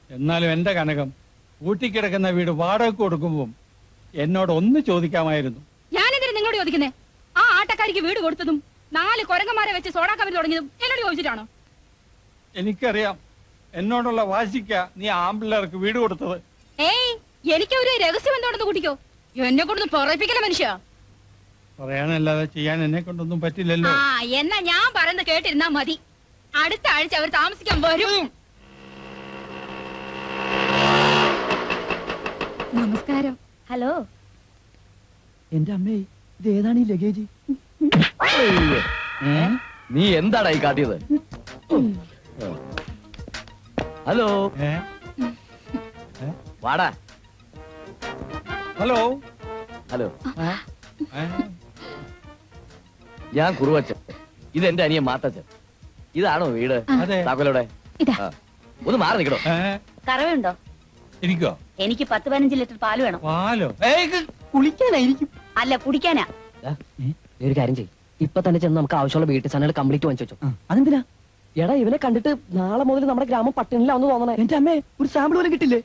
എന്നാലും എന്റെ കനകം ഊട്ടിക്കിടക്കുന്ന വീട് വാടക കൊടുക്കുമ്പോൾ എന്നോട് ഒന്ന് ചോദിക്കാമായിരുന്നു ഞാനെന്തിനാ നിങ്ങളോട് ചോദിക്കുന്നേ ആ ആട്ടക്കാരിക്ക് വീട് കൊടുത്തതും നാല് കൊരങ്ങന്മാരെ വെച്ച് സോഡാക്കവർ തുടങ്ങിയതും എന്നോട് ചോദിച്ചിട്ടാണോ എനിക്കറിയാം എന്നോടുള്ള വാശിക്ക നീ ആമ്പിള്ളേർക്ക് വീട് കൊടുത്തത് ഏയ് എനിക്ക് ഒരു രഹസ്യം എന്തുകൊണ്ടെന്ന് കൂട്ടിക്കോ എന്നെ കൊണ്ടൊന്ന് പറയിപ്പിക്കല മനുഷ്യ പറയാനല്ലാതെ ചെയ്യാൻ എന്നെ കൊണ്ടൊന്നും പറ്റില്ലല്ലോ ആ എന്നാ ഞാൻ പറയുന്നത് കേട്ടിരുന്നാ മതി അടുത്ത ആഴ്ച അവർ താമസിക്കാൻ വരും നമസ്കാരം ഹലോ എന്റെ അമ്മേ ഇത് ഏതാണ് ഈ ലഗേജ് നീ എന്താടാ ഈ കാട്ടിയത് ഹലോ ഏ? വാടാ ഹലോ ഹലോ ഏ? ഞാൻ കുറുവച്ചൻ ഇത് എന്റെ അനിയൻ മാത്തച്ഛൻ ഇതാണോ വീട് അതെ താക്കോലോടെ ഇതാ. ആ. ഒന്ന് മാറി നിൽക്കണോ ഏ? കറവുണ്ടോ ഇരിക്കോ എനിക്ക് പത്ത് പതിനഞ്ച് ലിറ്റർ പാല് വേണം പാലോ ഏയ് കുളിക്കാനായിരിക്കും അല്ല കുടിക്കാനാ നീ ഒരു കാര്യം ചെയ്യ് ഇപ്പൊ തന്നെ ചെന്ന് നമുക്ക് ആവശ്യമുള്ള വീട്ടിൽ സാധനങ്ങൾ കംപ്ലീറ്റ് വാങ്ങിച്ചു വെച്ചോ അതെന്തിനാ എടാ ഇവനെ കണ്ടിട്ട് നാളെ മുതൽ നമ്മുടെ ഗ്രാമം പട്ടിണിലാന്ന് തോന്നണേ എന്റെ അമ്മേ ഒരു സാമ്പിൾ പോലും കിട്ടില്ലേ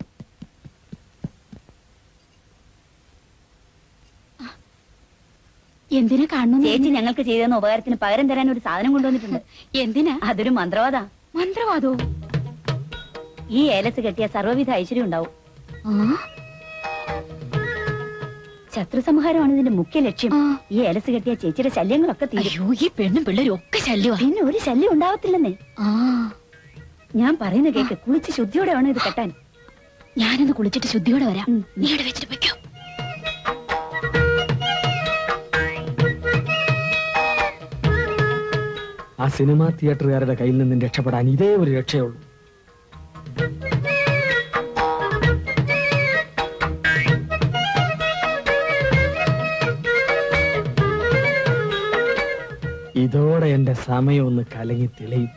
എന്തിനാ കാണുന്നു ചേച്ചി ഞങ്ങൾക്ക് ചെയ്തെന്ന ഉപകാരത്തിന് പകരം തരാൻ ഒരു സാധനം കൊണ്ടുവന്നിട്ടുണ്ട് എന്തിനാ അതൊരു മന്ത്രവാദാ മന്ത്രവാദോ ഈ ഏലസ് കെട്ടിയ സർവ്വവിധ ഐശ്വര്യം ഉണ്ടാവും ആ ശത്രു സംഹാരമാണ് ഇതിന്റെ മുഖ്യ ലക്ഷ്യം ആ. ഈ ഏലസ് കെട്ടിയ ചേച്ചിയുടെ ശല്യങ്ങളൊക്കെ തീരും അയ്യോ ഈ പെണ്ണും പിള്ളേരും ഒക്കെ ശല്യമാ പിന്നെ ഒരു ശല്യം ഉണ്ടാവത്തില്ലെന്നേ ആ ഞാൻ പറയുന്ന കേക്ക് കുളിച്ച് ശുദ്ധിയോടെ വേണം ഇത് കെട്ടാൻ ഞാനൊന്ന് കുളിച്ചിട്ട് ശുദ്ധിയോടെ വരാം ഉം. നീ ഇവിടെ വെച്ചിട്ട് വെക്കോ ആ സിനിമാ തിയേറ്ററുകാരുടെ കയ്യിൽ നിന്നും രക്ഷപ്പെടാൻ ഇതേ ഒരു രക്ഷയുള്ളൂ ഇതോടെ എന്റെ സമയം ഒന്ന് കലങ്ങി തെളിയും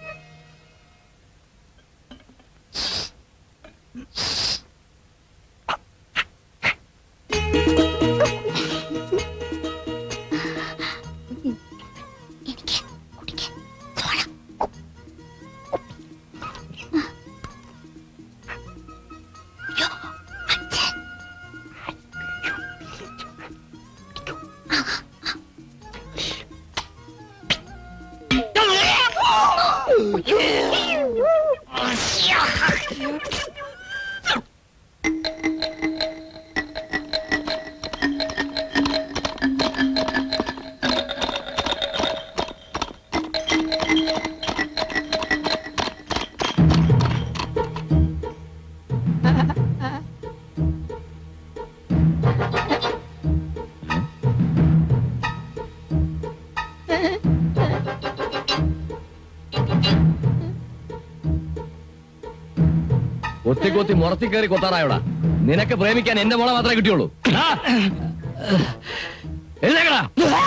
കൊത്തി കൊത്തി മുറത്തി കയറി കൊത്താറായോടാ നിനക്ക് പ്രേമിക്കാൻ എന്റെ മോളെ മാത്രമേ കിട്ടിയുള്ളൂ ആ! എഴുന്നേക്കടാ.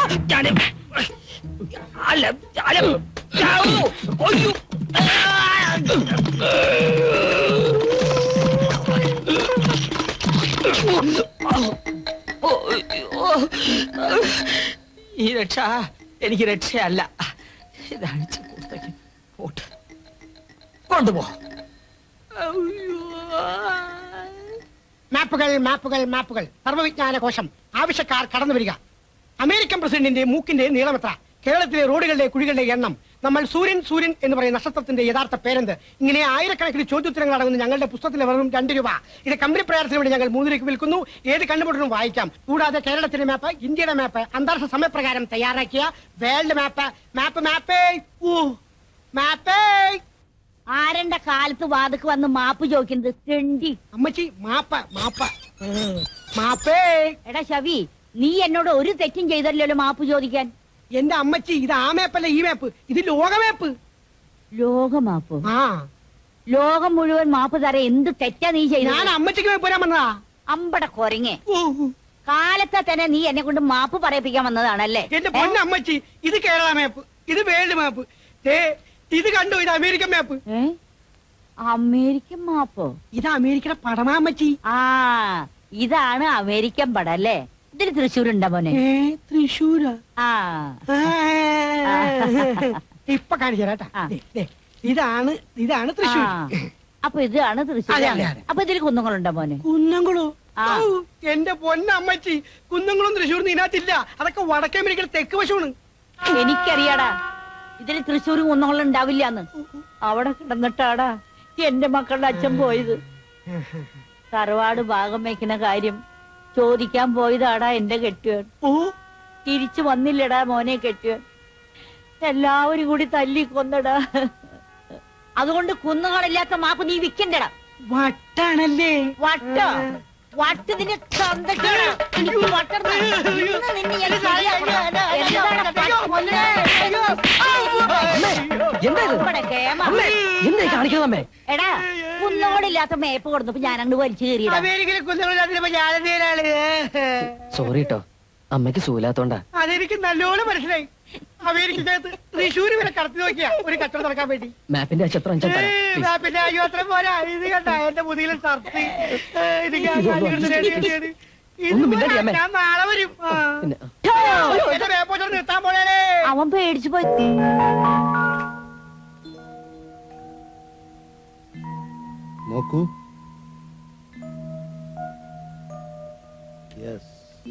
ഈ രക്ഷ എനിക്ക് രക്ഷയല്ല ഇതഴിച്ച് പുറത്തേക്ക് പോട്ട് കൊണ്ടുപോ മാപ്പുകൾ മാപ്പുകൾ മാപ്പുകൾ സർവ്വവിജ്ഞാന കോശം ആവശ്യക്കാർ കടന്നു വരിക അമേരിക്കൻ പ്രസിഡന്റിന്റെ മൂക്കിന്റെ നീളമെത്ര കേരളത്തിലെ റോഡുകളുടെ കുഴികളുടെ എണ്ണം നമ്മൾ സൂര്യൻ സൂര്യൻ എന്ന് പറയുന്ന നക്ഷത്രത്തിന്റെ യഥാർത്ഥ പേരെന്ത് ഇങ്ങനെ ആയിരക്കണക്കിന് ചോദ്യോത്തരങ്ങൾ അടങ്ങുന്ന ഞങ്ങളുടെ പുസ്തകത്തിലെ വെറും രണ്ട് രൂപ ഇത് കമ്പനി പ്രയാസത്തിന് വേണ്ടി ഞങ്ങൾ മൂന്ന് രൂപയ്ക്ക് വിൽക്കുന്നു ഏത് കണ്ടുപിടുത്തവും വായിക്കാം കൂടാതെ കേരളത്തിന്റെ മാപ്പ് ഇന്ത്യയുടെ മാപ്പ് അന്താരാഷ്ട്ര സമയപ്രകാരം തയ്യാറാക്കിയ വേൾഡ് മാപ്പ് മാപ്പ് മാപ്പേ ഓ മാപ്പേ ആരണ്ട കാലത്ത് വാതക്ക് വന്ന് മാപ്പ് ചോദിക്കുന്നത് തെണ്ടി അമ്മച്ചി മാപ്പ മാപ്പ ഉം. മാപ്പേ എടാ ശവി നീ എന്നോട് ഒരു തെറ്റും ചെയ്തല്ലോ മാപ്പ് ചോദിക്കാൻ എന്റെ അമ്മച്ചി ഇത് ആ മാപ്പല്ല ഈ മാപ്പ് ഇത് ലോകമാപ്പ് ലോകമാപ്പ് ആ ലോകം മുഴുവൻ മാപ്പ് തര എന്ത് തെറ്റാ നീ ഞാൻ ചെയ്തത് അമ്മച്ചിക്ക് പോയി പോരാൻ വന്നതാ അമ്പട കൊരങ്ങെ ഓ, കാലത്തെ തന്നെ നീ എന്നെ കൊണ്ട് മാപ്പ് പറയിപ്പിക്കാൻ വന്നതാണല്ലേ എന്റെ പൊന്ന അമ്മച്ചി ഇത് കേരള മാപ്പ് ഇത് വേൾഡ് മാപ്പ് ദേ ഇത് കണ്ടു ഇത് അമേരിക്കൻ മാപ്പ് ഏ? അമേരിക്കൻ മാപ്പ് ഇത് അമേരിക്കയുടെ പടമാ അമ്മച്ചി ആ ഇതാണ് അമേരിക്കൻ പടം അല്ലേ ഇതിന് തൃശ്ശൂർ ഉണ്ടാ മോനെ ഏ തൃശ്ശൂരാ ആ ആ, ഇപ്പൊ കാണിച്ചു തരാട്ടാ ആ. ദേ, ദേ, ഇതാണ് ഇതാണ് തൃശ്ശൂർ ആ. അപ്പൊ ഇതാണ് തൃശ്ശൂർ അതെ, അതെ, അതെ. അപ്പൊ ഇതിൽ കുന്നുങ്ങളുണ്ടോ മോനെ കുന്നംകുളോ ആ. ഔ, എന്റെ പൊന്നമ്മച്ചി കുന്നംകുളം തൃശ്ശൂർ ഇതിനകത്തില്ല അതൊക്കെ വടക്കേ അമേരിക്കയുടെ തെക്ക് വശമാണ് എനിക്കറിയാടാ ഇതിൽ തൃശ്ശൂർ കുന്നുകളും ഉണ്ടാവില്ലാന്ന് അവിടെ കിടന്നിട്ടാടാ എന്റെ മക്കളുടെ അച്ഛൻ പോയത് തറവാട് ഭാഗം വയ്ക്കുന്ന കാര്യം ചോദിക്കാൻ പോയതാടാ എന്റെ കെട്ടിയവൻ ഓ തിരിച്ചു വന്നില്ലടാ മോനെ കെട്ടിയവൻ എല്ലാവരും കൂടി തല്ലി കൊന്നടാ അതുകൊണ്ട് കുന്നുകളില്ലാത്ത മാപ്പ് നീ വിക്കണ്ടടാ വട്ടാണല്ലേ വട്ട വട്ട് നിന്നെ തന്നിട്ടാടാ. എനിക്ക് വട്ടം തരണം. ഇന്ന് നിന്നെ ഞാൻ ശരിയാക്കണം. എന്താണ് പട്ടി കൊന്നേ? എന്താ ഇത് ഇവിടെ കേമ. അമ്മേ എന്തായി കാണിക്കണം അമ്മേ എടാ കുന്നോടില്ലാത്ത മേപ്പ് കൊടുത്തപ്പോ ഞാൻ അങ്ങോട്ട് വലിച്ചു കയറിയടാ അമേരിക്കയിലെ കുന്നംകുളത്തിലപ്പോ ഞാനെന്തേലാണ് സോറി കേട്ടോ അമ്മയ്ക്ക് സൂലാത്തോണ്ടാ അതെനിക്ക് നല്ലോണം മനസ്സിലായി അമേരിക്കക്കകത്ത് തൃശ്ശൂര് വരെ കടത്തി നോക്കിയാ ഒരു കച്ചവടം നടക്കാൻ വേണ്ടി മാപ്പിന്റെ ചിത്രം അഞ്ചാം തരാം ഏയ്, Please. ആ, പിന്നെ അയ്യോ അത്ര പോരാ ഇത് കണ്ട എന്റെ മുതിയിലെ സർത്തി എനിക്ക് ആ കാര്യം എടുത്ത് നേടി കിട്ടിയത്. ഇത് ഒന്നും മിണ്ടടി, പോരാ, അമ്മേ. ഞാൻ നാളെ വരും ആ. പിന്നെ എന്റെ മേപ്പോട്ട് നിർത്താൻ പോണേ അവൻ പേടിച്ചു പോയി നോക്കൂ യെസ്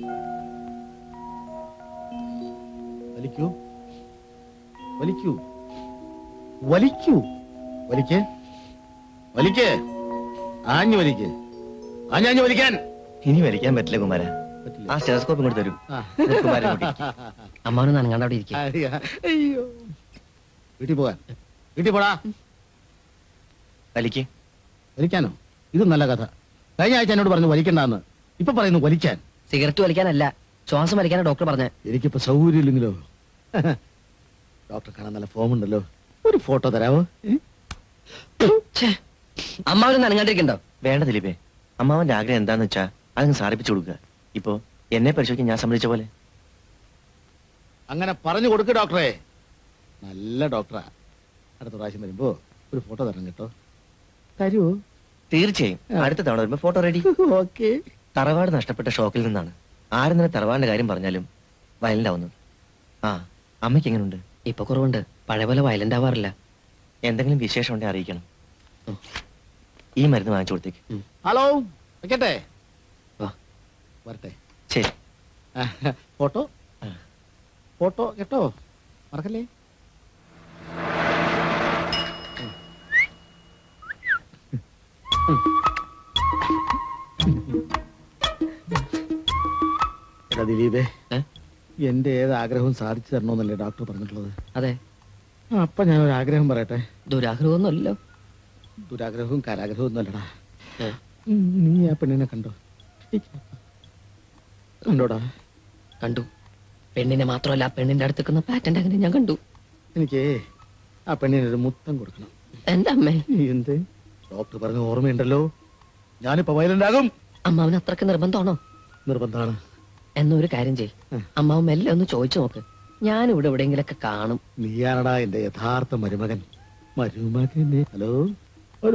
വലിക്കൂ വലിക്കൂ വലിക്കൂ വലിക്ക് വലിക്ക് ആഞ്ഞു വലിക്ക് ആഞ്ഞാഞ്ഞു വലിക്കാൻ ഇനി വലിക്കാൻ പറ്റില്ല കുമാര പറ്റില്ല ആ സ്റ്റെറോസ്കോപ്പ് ഇങ്ങോട്ട് തരൂ ആ. കുമാരൻ കൂട്ടി. അമ്മാവന് നനങ്ങാണ്ട് അവിടെ ഇരിക്കും അയ്യ, അയ്യോ വീട്ടിൽ പോകാൻ വീട്ടിൽ പോടാ വലിക്ക് വലിക്കാനോ ഇത് നല്ല കഥ കഴിഞ്ഞ ആഴ്ച എന്നോട് പറഞ്ഞു വലിക്കണ്ടെന്ന് ഇപ്പൊ പറയുന്നു വലിക്കാൻ സിഗരറ്റ് വലിക്കാനല്ല ശ്വാസം വലിക്കാനാ ഡോക്ടർ പറഞ്ഞ എനിക്കിപ്പോ സൗകര്യമില്ലെങ്കിലോ ഡോക്ടർ കാണാൻ നല്ല ഫോം ഉണ്ടല്ലോ ഒരു ഫോട്ടോ തരാമോ ഏ? അമ്മാവന് നനങ്ങാണ്ടിരിക്കണ്ടോ വേണ്ട ദിലീപേ അമ്മാവന്റെ ആഗ്രഹം എന്താന്ന് വെച്ചാ അതങ്ങ് സാധിപ്പിച്ചു കൊടുക്കുക ഇപ്പോ എന്നെ പരിശോധിക്കാൻ ഞാൻ സമ്മതിച്ച പോലെ അങ്ങനെ പറഞ്ഞു കൊടുക്ക് ഡോക്ടറെ നല്ല ഡോക്ടറാ അടുത്ത പ്രാവശ്യം വരുമ്പോ ഒരു ഫോട്ടോ തരണം കേട്ടോ തരുമോ തീർച്ചയായും അടുത്ത തവണ വരുമ്പോ ഫോട്ടോ റെഡി ഓക്കെ തറവാട് നഷ്ടപ്പെട്ട ഷോക്കിൽ നിന്നാണ് ആരും തന്നെ തറവാടിന്റെ കാര്യം പറഞ്ഞാലും വയലന്റ് ആവുന്നത് ആ അമ്മയ്ക്ക് എങ്ങനെയുണ്ട് ഇപ്പൊ കുറവുണ്ട് പഴയ പോലെ വയലന്റ് ആവാറില്ല എന്തെങ്കിലും വിശേഷം ഉണ്ടെങ്കിൽ അറിയിക്കണം ഈ മരുന്ന് വാങ്ങിച്ചു കൊടുത്തേക്ക് ഹലോ വെക്കട്ടെ വാ. വരട്ടെ ശരി ആ, ഫോട്ടോ ഫോട്ടോ കേട്ടോ മറക്കല്ലേ എടാ ദിലീപേ ഏ? എന്റെ ഏത് ആഗ്രഹവും സാധിച്ചു തരണമെന്നല്ലേ ഡോക്ടർ പറഞ്ഞിട്ടുള്ളത് അതെ ആ, അപ്പൊ ഞാൻ ഒരു ആഗ്രഹം പറയട്ടെ ദുരാഗ്രഹമൊന്നുമല്ലോ ദുരാഗ്രഹവും കാരാഗ്രഹവും ഒന്നും അല്ലടാ ഏ? ഉം, നീ ആ പെണ്ണിനെ കണ്ടോ കണ്ടോടാ കണ്ടു പെണ്ണിനെ മാത്രമല്ല ആ പെണ്ണിന്റെ അടുത്തേക്കുന്ന പാറ്റന്റ് അങ്ങനെ ഞാൻ കണ്ടു എനിക്ക് ആ പെണ്ണിന് ഒരു മുത്തം കൊടുക്കണം എന്റെ അമ്മേ എന്ത് ഡോക്ടർ പറഞ്ഞ ഓർമ്മയുണ്ടല്ലോ ഞാനിപ്പോ വയലന്റ് ആകും അമ്മാവന് അത്രക്ക് നിർബന്ധമാണോ നിർബന്ധമാണ് എന്നൊരു കാര്യം ചെയ് ഉം. അമ്മാവൻ മെല്ലെ ഒന്ന് ചോദിച്ചു നോക്ക് ഞാൻ ഇവിടെ എവിടെയെങ്കിലൊക്കെ കാണും നീയാണടാ എന്റെ യഥാർത്ഥ മരുമകൻ മരുമകനെ ഹലോ ഒരു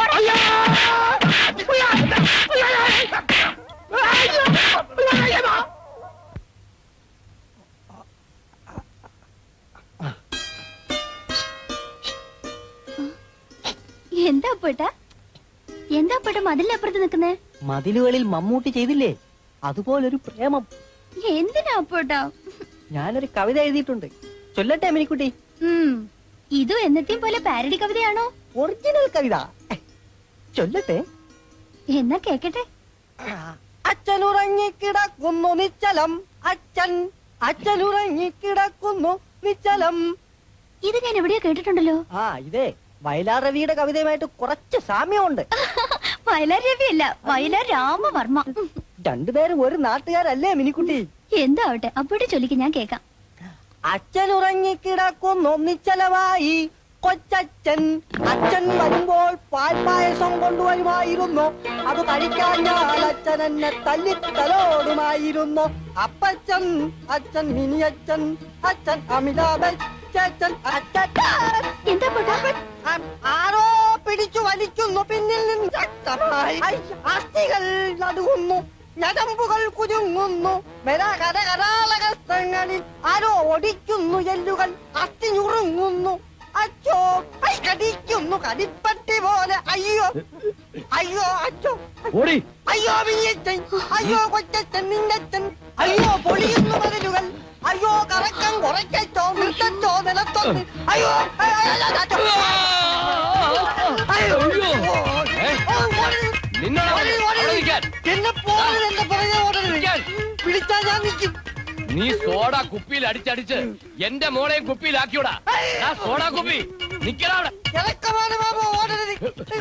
എന്താ അപ്പോട്ടാ എന്താ അപ്പോട്ട മതിലപ്പുറത്ത് നിൽക്കുന്നേ മതിലുകളിൽ മമ്മൂട്ടി ചെയ്തില്ലേ അതുപോലൊരു പ്രേമം എന്തിനാ അപ്പോട്ടാ ഞാനൊരു കവിത എഴുതിയിട്ടുണ്ട് ചൊല്ലട്ടെ മിനിക്കുട്ടി ഉം ഇതും എന്നത്തെയും പോലെ പാരഡി കവിതയാണോ ഒറിജിനൽ കവിത ചൊല്ലട്ടെ എന്നാ കേക്കട്ടെ അച്ഛനുറങ്ങിക്കിടക്കുന്നു നിശ്ചലം അച്ഛൻ അച്ഛനുറങ്ങിക്കിടക്കുന്നു നിശ്ചലം ഇത് ഞാൻ എവിടെയോ കേട്ടിട്ടുണ്ടല്ലോ ആ ഇതേ വയലാർ രവിയുടെ കവിതയുമായിട്ട് കുറച്ച് സാമ്യമുണ്ട് വയലാർ രവിയല്ല വയലാർ രാമവർമ്മ രണ്ടുപേരും ഒരു നാട്ടുകാരല്ലേ മിനിക്കുട്ടി എന്താ ആവട്ടെ അപ്പോട്ട് ചൊല്ലിക്ക് ഞാൻ കേക്കാം അച്ഛനുറങ്ങിക്കിടക്കുന്നു നിശ്ചലമായി കൊച്ചച്ഛൻ അച്ഛൻ വരുമ്പോൾ പാൽപ്പായസം കൊണ്ടുവരുമായിരുന്നു അത് കഴിക്കാൻ ഞാൻ അച്ഛൻ എന്നെ തല്ലിത്തലോടുമായിരുന്നു അപ്പച്ചൻ അച്ഛൻ മിനിയച്ഛൻ അച്ഛൻ അമിതാഭ് ബച്ചൻ അച്ഛൻ എന്താ പോട്ടാ ആ- ആരോ പിടിച്ചു വലിക്കുന്നു പിന്നിൽ നിന്ന് ശക്തമായി ഐ, അസ്ഥികൾ നടുങ്ങുന്നു ഞരമ്പുകൾ കുരുങ്ങുന്നു മെല കരകരാളകസ്തങ്ങളിൽ ആരോ ഒടിക്കുന്നു എല്ലുകൾ അസ്ഥി ഞുറുങ്ങുന്നു അച്ഛോ ഐ, കടിക്കുന്നു കടിപ്പട്ടി പോലെ അയ്യോ അയ്യോ അച്ഛോ ഓടി അയ്യോ വിഞ്ഞച്ചൻ അയ്യോ കൊച്ചച്ചൻ നിന്നച്ചൻ അയ്യോ പൊളിയുന്നു മതിലുകൾ അയ്യോ കറക്കം കുറയ്ക്കച്ചോ നിർത്തച്ചോ നിലത്തൊന്ന് അയ്യോ അയ്യോ, അയ്യോ, അയ്യോ, അയ്യോ. അയ്യോ ഓ, ഓടരുത്. ഓടരുത്, ഓടരുത്. എന്നെ പോകരുത് എന്റെ പുറകെ ഓടരുത് വിളിച്ചാ ഞാൻ നിൽക്കും നീ സോഡ കുപ്പിയിൽ അടിച്ചടിച്ച് എന്റെ മോളെയും കുപ്പിയിലാക്കിയോടാ ആ സോഡ കുപ്പി നിക്കടാ അവിടെ ഇറക്കമാണ് മാമ ഓടരുത്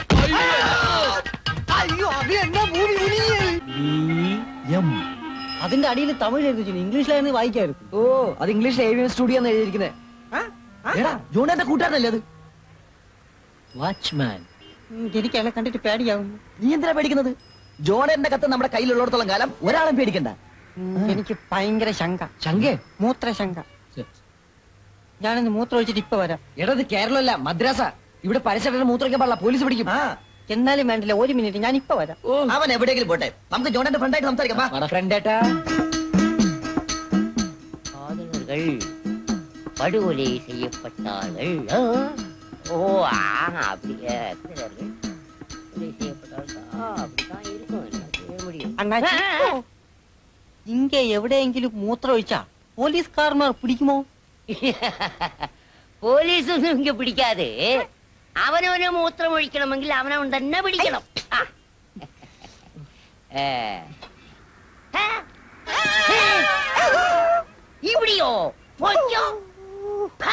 അയ്യോ അത് എന്നാ മൂവി കുനിയേ അതിന്റെ അടിയിൽ തമിഴ് എഴുതി ഇംഗ്ലീഷിലായിരുന്നു വായിക്കായിരുന്നു ഓ അത് ഇംഗ്ലീഷ് ഏവിയൻ സ്റ്റുഡിയോ എന്ന് എഴുതിയിരിക്കുന്നത് എടാ ജോണന്റെ കൂട്ടുകാരനല്ലേ അത് വാച്ച്മാൻ എനിക്ക് അയാളെ കണ്ടിട്ട് പേടിയാവുന്നു നീ എന്തിനാ പേടിക്കുന്നത് ജോണന്റെ കത്ത് നമ്മുടെ കയ്യിലുള്ളിടത്തോളം കാലം ഒരാളും പേടിക്കണ്ട എനിക്ക് ഭയങ്കര ശങ്ക ശങ്കേ മൂത്രശങ്ക ഞാനിന്ന് മൂത്രം ഒഴിച്ചിട്ട് ഇപ്പൊ വരാം എടത് കേരളമല്ല മദ്രാസ ഇവിടെ പരസ്യത്തിന് മൂത്രയ്ക്കാൻ പാടില്ല പോലീസ് പിടിക്കും എന്നാലും വേണ്ടില്ല ഒരു മിനിറ്റ് ഞാൻ ഇപ്പൊ വരാം അവൻ എവിടെയെങ്കിലും പോട്ടെ നമുക്ക് ജോണന്റെ ഫ്രണ്ടായിട്ട് സംസാരിക്കാം ഫ്രണ്ടേട്ടാ காதலர்கள் படுகொலை செய்யப்பட்டார்கள் ஆ. ஓ ஆ அப்படியே திருடர்கள் கொலை செய்யப்பட்டார்கள் ஆ, அப்படித்தான் இருக்கும் என்ன செய்ய முடியும் അണ്ണാച്ചി ഇങ്ക എവിടെയെങ്കിലും മൂത്രം ഒഴിച്ചാ പോലീസുകാരന്മാർ പിടിക്കുമോ പോലീസ് ഒന്നും ഇങ്ങ പിടിക്കാതെ അവനവന് മൂത്രം ഒഴിക്കണമെങ്കിൽ അവനവൻ തന്നെ പിടിക്കണം ആ. ഏ. ആ. ഇവിടെയോ പൊയ്ക്കോ. ആ.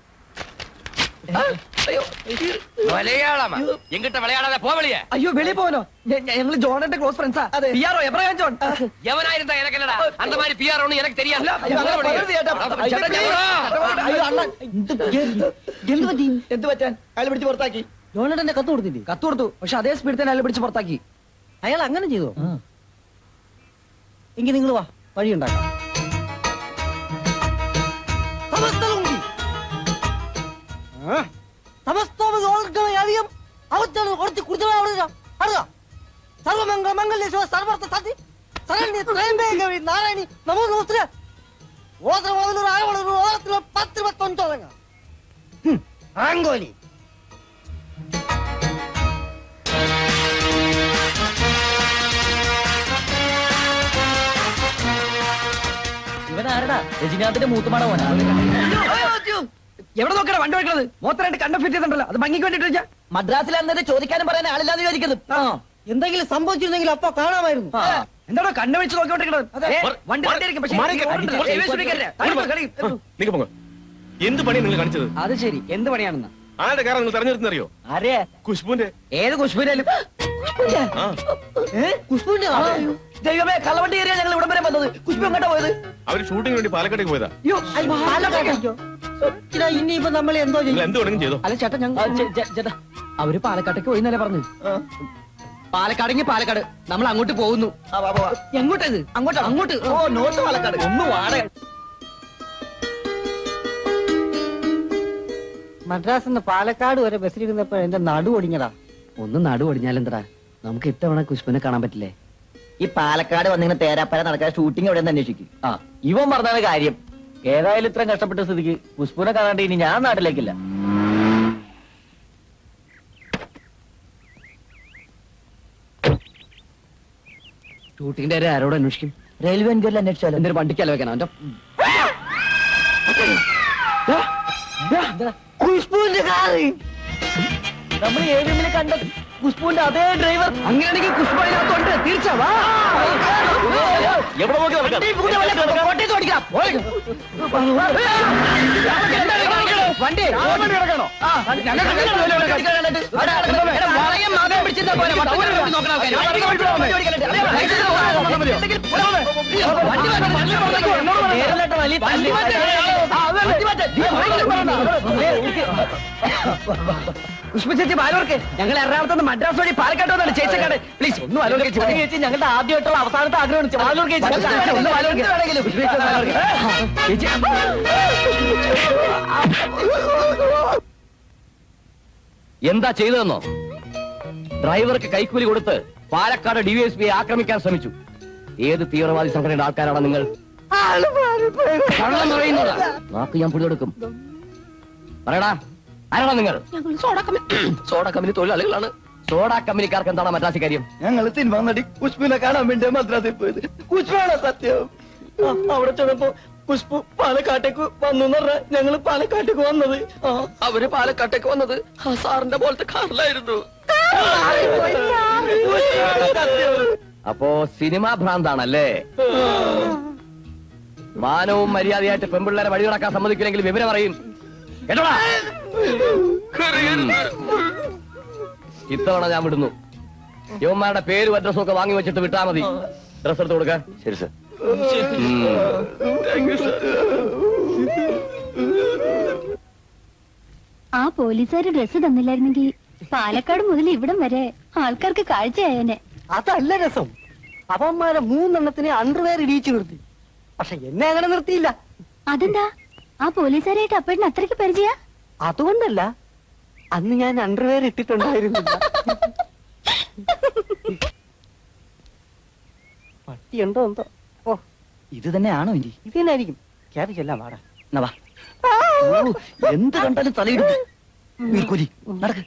മലയാളമാ എങ്കിട്ട് വിളയാടാതെ പോ വെളിയെ അയ്യോ വെളിയിൽ പോകാനോ ഞങ്ങൾ ജോണന്റെ ക്ലോസ് ഫ്രണ്ട്സാ പിയാറോ എബ്രഹാം ജോൺ எவனாயிருந்தா எனக்கு என்னடா அந்த மாதிரி பிஆர் ஒண்ணு எனக்கு தெரியாது അയ്യോ, അങ്ങനെ പറയരുത് ചേട്ടാ. ചേട്ടാ, ഞാൻ- അയ്യോ, അണ്ണാ, എന്ത് എന്ത് പറ്റി എന്ത് പറ്റാൻ അയാൾ പിടിച്ച് പുറത്താക്കി ജോണന്റെ കത്ത് കൊടുത്തില്ലേ കത്ത് കൊടുത്തു പക്ഷെ അതേ സ്പീഡിൽ തന്നെ അയാൾ പിടിച്ച് പുറത്താക്കി അയാൾ അങ്ങനെ ചെയ്തോ എങ്കിൽ നിങ്ങൾ വാ വഴി ഉണ്ടാക്കാം സമസ്തം അവത്താണ് കുറച്ച് കുടുതലാവുക അടുക സർവമംഗള മംഗല്യ ശിവ സർവർത്ത സതി ശരണ്യ ത്രയംബക നാരായണി നമോ നമസ്തേ ഓത്ര മുതൽ ആയോളൊരു ഓരത്തിൽ പത്ത് ഇരുപത്തൊഞ്ചോളങ്ങ ആങ്കോലി ഇവൻ ആരടാ രജനീകാന്തിന്റെ മൂത്തുമാട പോനാ എവിടെ നോക്കണ വണ്ടി വെക്കണത് മൂത്തരായിട്ട് കണ്ട ഫിറ്റ് ചെയ്തിട്ടുണ്ടല്ലോ അത് ഭംഗിക്ക് വേണ്ടിട്ട് മദ്രാസിൽ അന്നേരം ചോദിക്കാനും പറയാൻ ആളില്ലാന്ന് ചോദിക്കരുത് എന്തെങ്കിലും സംഭവിച്ചിരുന്നെങ്കിൽ അപ്പൊ കാണാമായിരുന്നു എന്താണോ കണ്ണു വെച്ച് നോക്കിക്കൊണ്ടിരിക്കണത് ഏ, വണ്ടി വണ്ടിയായിരിക്കും, പക്ഷേ മാറി ഈ നിൽക്ക്. ഓടണ്ട. ഏ, വിശ്വസിക്കരുത്. താഴെ കളി. നിങ്ങ പോങ്ങ എന്ത് പണി നിങ്ങൾ കാണിച്ചത് അത് ശരി എന്ത് പണിയാണെന്ന് ആരുടെ കാര്യം നിങ്ങൾ തെരഞ്ഞെടുത്തറിയോ ആരെ കുഷ്ബുന്റെ ഏത് കുഷ്ബുരാലും ആ കുഷ്പുവിന്റെ ദൈവമേ കള്ളവണ്ടി കയറിയാ ഞങ്ങൾ ഇവിടം വരെ വന്നത് കുഷ്ബു എങ്ങോട്ടാ പോയത് അവര് ഷൂട്ടിങ്ങിന് വേണ്ടി പാലക്കാട്ടേക്ക് പോയതാ അയ്യോ ഇനിയിപ്പോ നമ്മൾ എന്തോ നിങ്ങൾ ചെയ്യും എന്ത് വേണമെങ്കിലും ചെയ്തോ അല്ല ചേട്ടാ ഞങ്ങൾ ചേട്ടാ അവര് പാലക്കാട്ടേക്ക് പോയി എന്നല്ലേ പറഞ്ഞു പാലക്കാടെങ്കിൽ പാലക്കാട് നമ്മൾ അങ്ങോട്ട് പോകുന്നു എങ്ങോട്ടത് അങ്ങോട്ട് അങ്ങോട്ട് ഓ നോർത്ത് പാലക്കാട് ഒന്ന് വാടക മദ്രാസിൽ നിന്ന് പാലക്കാട് വരെ ബസ്സിലിരുന്നപ്പോ എന്റെ നടു ഒടിഞ്ഞതാ ഒന്ന് നടു ഒടിഞ്ഞാലെന്തടാ നമുക്ക് ഇത്തവണ കുഷ്ബുനെ കാണാൻ പറ്റില്ലേ ഈ പാലക്കാട് വന്നിങ്ങനെ തേരാപ്പര നടക്കാൻ ഷൂട്ടിംഗ് എവിടെ നിന്ന് അന്വേഷിക്കും ആ ഇവൻ പറഞ്ഞാണ് കാര്യം ഏതായാലും ഇത്രയും കഷ്ടപ്പെട്ട സ്ഥിതിക്ക് പുഷ്പനെ കാണാണ്ട് ഇനി ഞാൻ നാട്ടിലേക്കില്ല ഷൂട്ടിങ്ങിന്റെ കാര്യം ആരോട് അന്വേഷിക്കും റെയിൽവേ എൻക്വയറിൽ അന്വേഷിച്ചാലോ എന്തൊരു വണ്ടിക്ക് അലവെക്കണം അവന്റെ കുഷ്പുവിന്റെ കാറ് നമ്മൾ ഏഴുമിനെ കണ്ട പുഷ്പുവിന്റെ അതേ ഡ്രൈവർ അങ്ങനെയാണെങ്കിൽ കുഷ്ബു അതിനകത്തുണ്ട് തീർച്ച വാ എവിടെ നോക്കി നടക്കാം ഈ പുതിയ വല്ല കോട്ടയത്ത് ഓടിക്കാം. ഓയ്. എന്താണ് കാണിക്കണത്? വണ്ടി ആ, ഞങ്ങൾ അവിടെ എടാ, വളയം മാത്രം പിടിച്ചിരുന്നാ പോരെ. വട്ടം കൊണ്ട് നോക്കണ ആൾക്കാര്. വണ്ടി ഓടിക്കണേ. അതെ, ലൈസൻസ് പോകാതെ വന്നാ മതിയോ? വണ്ടി മാറ്റാൻ, വണ്ടി മാറ്റാൻ. നേരിട്ട് വലിയ വണ്ടി മാറ്റാൻ. ആ, അതല്ലേ. വണ്ടി മാറ്റാൻ. നീ ഭയങ്കര പുഷ്പ ചേച്ചി ബാലോർക്ക് ഞങ്ങൾ എറണാകുളത്ത് നിന്ന് മദ്രാസ് വഴി പാലക്കാട്ട് വന്നാണ് ചേച്ചക്കാട് പ്ലീസ് ഒന്നും ആലോചിച്ച് ചേച്ചി ചേച്ചി ഞങ്ങളുടെ ആദ്യമായിട്ടുള്ള അവസാനത്തെ ആഗ്രഹമാണ് ബാലൂർ ചേച്ചി ഒന്ന് ആലോചിക്ക്. പുഷ്പ ചേച്ചി ഒന്ന് ആലോചിക്ക്. ചേച്ചി എന്താ ചെയ്തതെന്നോ ഡ്രൈവർക്ക് കൈക്കൂലി കൊടുത്ത് പാലക്കാട് ഡിവൈഎസ്പിയെ ആക്രമിക്കാൻ ശ്രമിച്ചു ഏത് തീവ്രവാദി സംഘടനയുടെ ആൾക്കാരാണ് നിങ്ങൾ കള്ളം പറയുന്നതാ വാക്ക് ഞാൻ പിടികൊടുക്കും പറയടാ ആരാണ് നിങ്ങൾ ഞങ്ങൾ സോഡ കമ്പനി സോഡ കമ്പനി തൊഴിലാളികളാണ് സോഡ കമ്പനിക്കാർക്ക് എന്താണ് മദ്രാസി കാര്യം ഞങ്ങൾ സിനിമ നടി കുഷ്ബുവിനെ കാണാൻ വേണ്ടി മദ്രാസിൽ പോയത് കുഷ്ബാണ് സത്യം ആ, അവിടെ ചെന്നപ്പോ കുഷ്ബു പാലക്കാട്ടേക്ക് വന്നു പറഞ്ഞ ഞങ്ങള് പാലക്കാട്ടേക്ക് വന്നത് ആ, അവര് പാലക്കാട്ടേക്ക് വന്നത് ആ സാറിന്റെ പോലത്തെ കാറിലായിരുന്നു സത്യം. അപ്പോ സിനിമാ ഭ്രാന്താണല്ലേ മാനവും മര്യാദയായിട്ട് പെൺപിള്ളേരെ വഴി നടക്കാൻ സമ്മതിക്കില്ലെങ്കിൽ വിവരം അറിയും കേട്ടോടാ ഉം. ഇത്തവണ ഞാൻ വിടുന്നു യുവന്മാരുടെ പേരും അഡ്രസ്സും ഒക്കെ വാങ്ങി വെച്ചിട്ട് വിട്ടാ മതി ഡ്രസ് എടുത്ത് കൊടുക്ക ശരി സർ ആ പോലീസുകാര് ഡ്രസ്സ് തന്നില്ലായിരുന്നെങ്കിൽ പാലക്കാട് മുതൽ ഇവിടം വരെ ആൾക്കാർക്ക് കാഴ്ചയായേനെ അതല്ല രസം അവന്മാരെ മൂന്നെണ്ണത്തിനെ അണ്ടർവെയർ ഇടിയിച്ചു നിർത്തി പക്ഷെ എന്നെ അങ്ങനെ നിർത്തിയില്ല അതെന്താ ആ പോലീസുകാരായിട്ട് അപ്പഴിന് അത്രയ്ക്ക് പരിചയ അതുകൊണ്ടല്ല അന്ന് ഞാൻ അണ്ടർവെയർ ഇട്ടിട്ടുണ്ടായിരുന്നില്ല പട്ടിയുണ്ടോ എന്തോ ഓ ഇത് തന്നെയാണോ ഇനി ഇത് തന്നെയായിരിക്കും ക്യാബ് ചെല്ലാം വാടാ എന്നാ വാ. ഓ, എന്ത് കണ്ടാലും തലയിടും വീർക്കൂലി നടക്ക്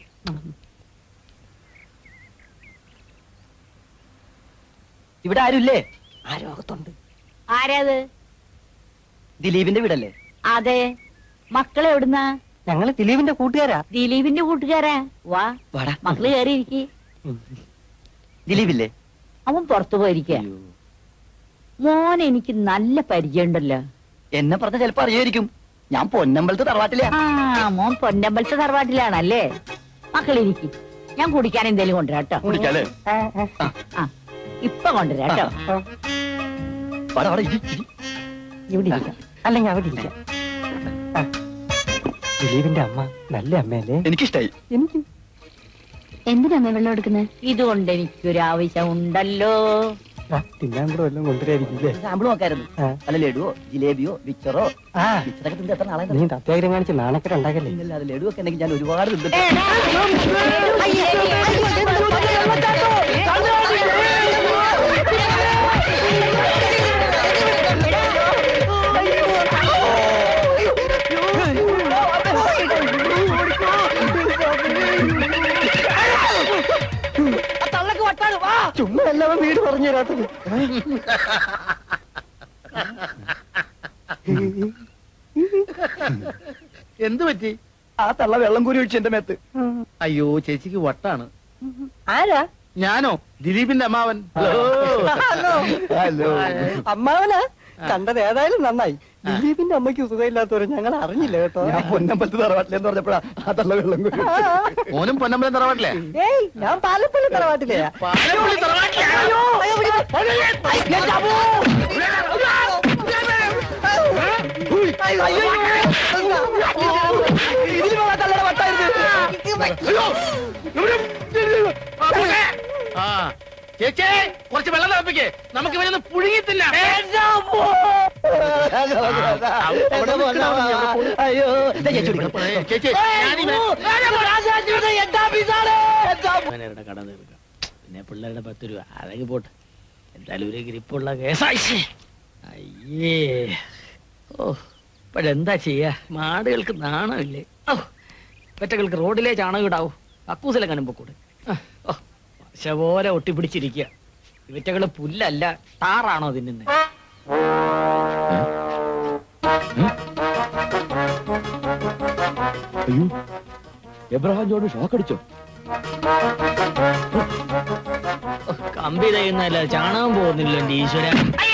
ഇവിടെ ആരുമില്ലേ ആരോഗത്തുണ്ട് ആരാത് ദിലീപിന്റെ വീടല്ലേ അതെ മക്കളെ എവിടുന്നാ ഞങ്ങള് ദിലീപിന്റെ കൂട്ടുകാരാ ദിലീപിന്റെ കൂട്ടുകാരാ വാ വാടാ മക്കള് കയറിയിരിക്കെ ദിലീപില്ലേ അവൻ പുറത്തു പോയിരിക്ക മോൻ എനിക്ക് നല്ല പരിചയമുണ്ടല്ലോ എന്നെ പറഞ്ഞ ചിലപ്പോ അറിയായിരിക്കും ഞാൻ പൊന്നമ്പലത്ത് തറവാട്ടില്ല ആ മോൻ പൊന്നമ്പലത്തെ തറവാട്ടിലാണല്ലേ മക്കളിരിക്കും ഞാൻ കുടിക്കാൻ എന്തേലും കൊണ്ടുവരാട്ടോ കുടിക്കാല്ലേ ആ ഇപ്പൊ കൊണ്ടുവരാട്ടോ വാടാ, വാടാ, ഇരി, ഇരി. ഇവിടെ ഇരിക്കാം അല്ലെങ്കിൽ അവിടെ ഇരിക്കാം ആ. ദിലീപിന്റെ അമ്മ നല്ല അമ്മയല്ലേ എനിക്കിഷ്ടായി എനിക്ക് എന്തിനാ അമ്മേ വെള്ളം എടുക്കുന്നത് ഇതുകൊണ്ട് എനിക്കൊരു ആവശ്യം ഉണ്ടല്ലോ ആ, തിന്നാൻ കൂടെ വല്ലതും കൊണ്ടുവരായിരിക്കില്ലേ സാമ്പിൾ നോക്കായിരുന്നു ആ. അല്ല ലഡുവോ ജിലേബിയോ മിച്ചറോ ആ മിച്ചറൊക്കെ തിന്നിട്ട് എത്ര നാളെ നീ അത്യാഗ്രഹം കാണിച്ച് നാണക്കര ഉണ്ടാക്കല്ലേ ഇല്ല അത് ലഡു ഒക്കെ ഉണ്ടെങ്കിൽ ഞാൻ ഒരുപാട് തിന്നിട്ട് ചുമ്മാ എല്ലാവരും വീട് പറഞ്ഞു തരാത്തത് എന്ത് പറ്റി ആ തള്ള വെള്ളം കൂരി ഒഴിച്ചു എന്റെ മേത്ത് അയ്യോ ചേച്ചിക്ക് വട്ടാണ് ആരാ ഞാനോ ദിലീപിന്റെ അമ്മാവൻ ഹലോ അമ്മാവനാ കണ്ടത് ഏതായാലും നന്നായി ദിലീപിന്റെ അമ്മയ്ക്ക് സുഖമില്ലാത്തവരെ ഞങ്ങൾ അറിഞ്ഞില്ല കേട്ടോ ഞാൻ പൊന്നമ്പലത്ത് തറവാട്ടിലെന്ന് പറഞ്ഞപ്പോഴാ ആ തള്ള വെള്ളം കൂരി ഒഴിച്ചത്. മോനും പൊന്നമ്പലം തറവാട്ടില്ലേ ഏയ് ഞാൻ പാലപ്പള്ളി തറവാട്ടിലെയാ പാലപ്പള്ളി തറവാട്ടിലാ? ആ ചേച്ചി കുറച്ച് വെള്ളം തിളപ്പിക്കേ നമുക്ക് ഇവരൊന്ന് പുഴുങ്ങി തിന്നാം അവിടെ നിൽക്കണ അവിടെ അവിടെ അയ്യോ ദേ ചേച്ചി കുടിക്കണം. ചേച്ചി ഞാനിവനെ മാനേജറുടെ കട തീർക്കാം പിന്നെ പിള്ളേരുടെ പത്ത് രൂപ അതൊക്കെ പോട്ടെ എന്തായാലും ഒരു ഗ്രിപ്പുള്ള കേസായി അയ്യേ ഓ ഇപ്പോഴെന്താ ചെയ്യാ മാടുകൾക്ക് നാണമില്ലേ ഓ പെറ്റകൾക്ക് റോഡിലെ ചാണകം ഇടാവൂ കക്കൂസിലെ കനുമ്പക്കൂടെ ഓ പശ പോലെ ഒട്ടിപ്പിടിച്ചിരിക്കുക ഇവറ്റകള് പുല്ലല്ല ടാറാണോ തിന്നുന്നത് അയ്യോ എബ്രഹാം ജോണ് ഷോക്ക് അടിച്ചോ കമ്പി തയ്യുന്നല്ല ചാണകം പോകുന്നില്ല എന്റെ ഈശ്വര